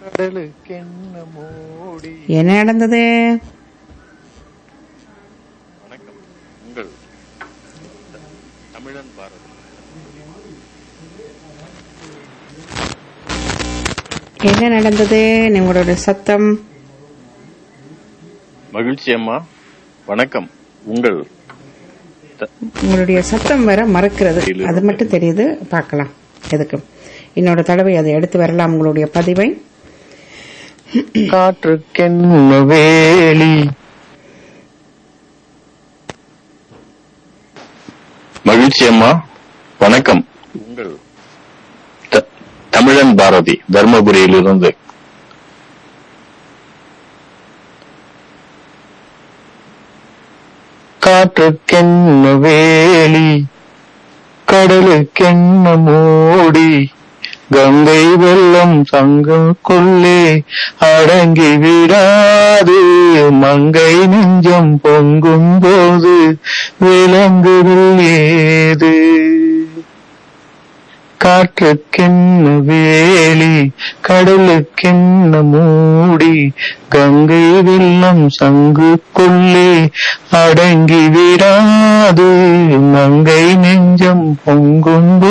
கடலுக்கென்ன மோடி என்ன நடந்தது வணக்கம் உங்கள் தமிழன் பாரதி என்ன நடந்தது உங்களுடைய சத்தம் மகிழ்ச்சி அம்மா வணக்கம் உங்கள் உங்களுடைய சத்தம் வர மறக்கிறது அது மட்டும் தெரியுது பார்க்கலாம் எதுக்கு இன்னொரு தடவை அதை எடுத்து வரலாம் உங்களுடைய பதிவை காற்றுக்கென்ன வேலி மகிழ்ச்சி அம்மா வணக்கம் உங்கள் த- தமிழன் பாரதி தர்மபுரியிலிருந்து காற்றுக்கென்ன வேலி கடலுக்கென்ன மூடி கங்கை வெள்ளம் சங்கக்குள்ளே அடங்கி விடாது மங்கை நெஞ்சம் பொங்கும் போது விலங்குகள் ஏது காற்றுக்கென்ன வேலி கடலுக்கென்ன மூடி கங்கை வெள்ளம் சங்குக்குள்ளே அடங்கி விடாது மங்கை நெஞ்சம் பொங்கும்